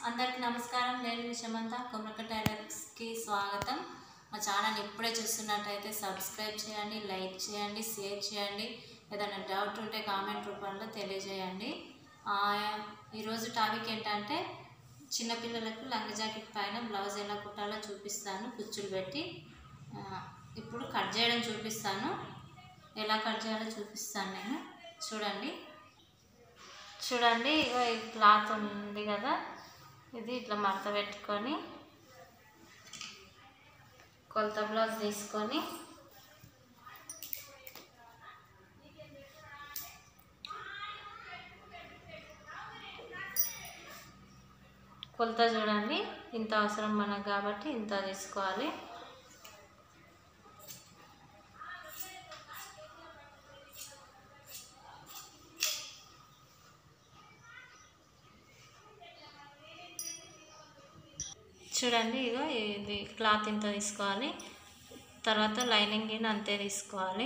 అందరికీ నమస్కారం నేను విషమంత కొమరక టైలర్స్కి స్వాగతం మా ఛానల్ ఇప్పుడే చూస్తున్నట్టయితే సబ్స్క్రైబ్ చేయండి లైక్ చేయండి షేర్ చేయండి ఏదైనా డౌట్ ఉంటే కామెంట్ రూపంలో తెలియజేయండి ఆ, ఈరోజు టాపిక్ ఏంటంటే చిన్నపిల్లలకు లంగ జాకెట్ పైన బ్లౌజ్ ఎలా కుట్టాలో చూపిస్తాను కుచ్చులు పెట్టి ఆ, ఇప్పుడు కట్ చేయడం చూపిస్తాను ఎలా కట్ చేయాలో చూపిస్తాను నేను చూడండి చూడండి ఇగో ఈ క్లాత్ ఉంది కదా ఇది ఇట్లా మడత పెట్టుకొని కొలత బ్లౌజ్ తీసుకొని కొలత చూడండి ఇంత అవసరం మనకు కాబట్టి ఇంత తీసుకోవాలి చూడండి ఇగో ఇది క్లాత్ ఇంత తీసుకోవాలి తర్వాత లైనింగ్ గిన్నె అంతే తీసుకోవాలి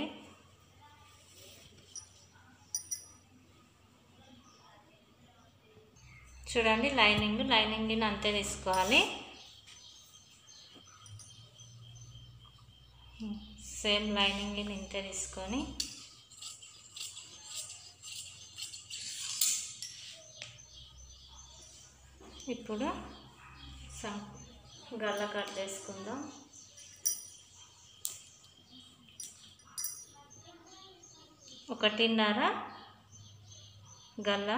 చూడండి లైనింగ్ లైనింగ్ గిన్నె అంతే తీసుకోవాలి సేమ్ లైనింగ్ గిన్నె ఇంతే తీసుకొని ఇప్పుడు సం గల్ల కట్ చేసుకుందాం ఒకటిన్నర గల్ల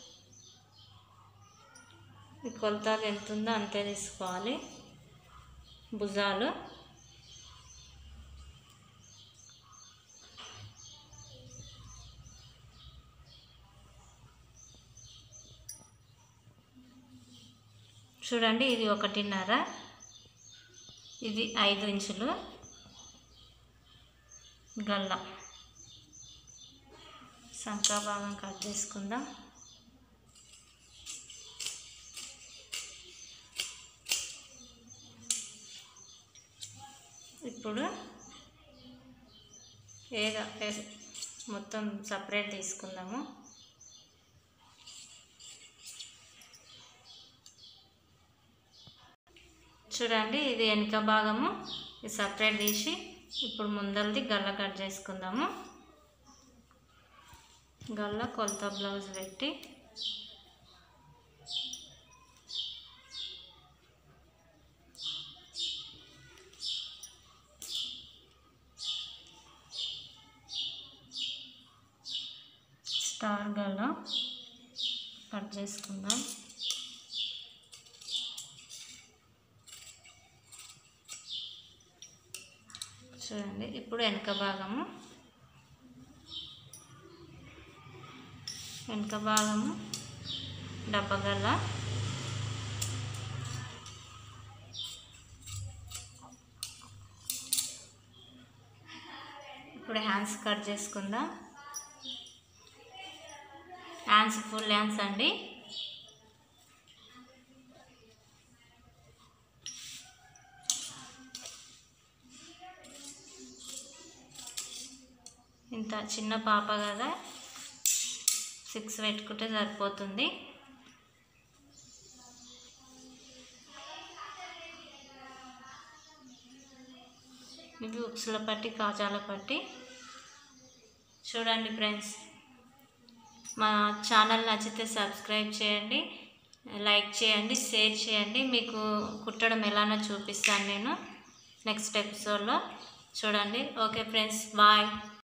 ఈ కొలత ఎంత ఉందో అంతే తీసుకోవాలి భుజాలు చూడండి ఇది ఒకటిన్నర ఇది ఐదు ఇంచులు గల్ల సంకా భాగం కట్ చేసుకుందాం ఇప్పుడు ఏదో ఏ- మొత్తం సపరేట్ తీసుకుందాము చూడండి ఇది వెనుక భాగము ఇది సపరేట్ తీసి ఇప్పుడు ముందరది గల్ల కట్ చేసుకుందాము గల్ల కొలత బ్లౌజ్ పెట్టి స్టార్ గల్ల కట్ చేసుకుందాం చూడండి ఇప్పుడు వెనక భాగము వెనక భాగము డబ్బగల్ల ఇప్పుడు హ్యాండ్స్ కట్ చేసుకుందాం హ్యాండ్స్ ఫుల్ హ్యాండ్స్ అండి ఇంత చిన్న పాప కదా సిక్స్ పెట్టుకుంటే సరిపోతుంది ఇవి ఉక్సుల పట్టి కాజాల పట్టి చూడండి ఫ్రెండ్స్ మా ఛానల్ నచ్చితే సబ్స్క్రైబ్ చేయండి లైక్ చేయండి షేర్ చేయండి మీకు కుట్టడం ఎలానో చూపిస్తాను నేను నెక్స్ట్ ఎపిసోడ్లో చూడండి ఓకే ఫ్రెండ్స్ బాయ్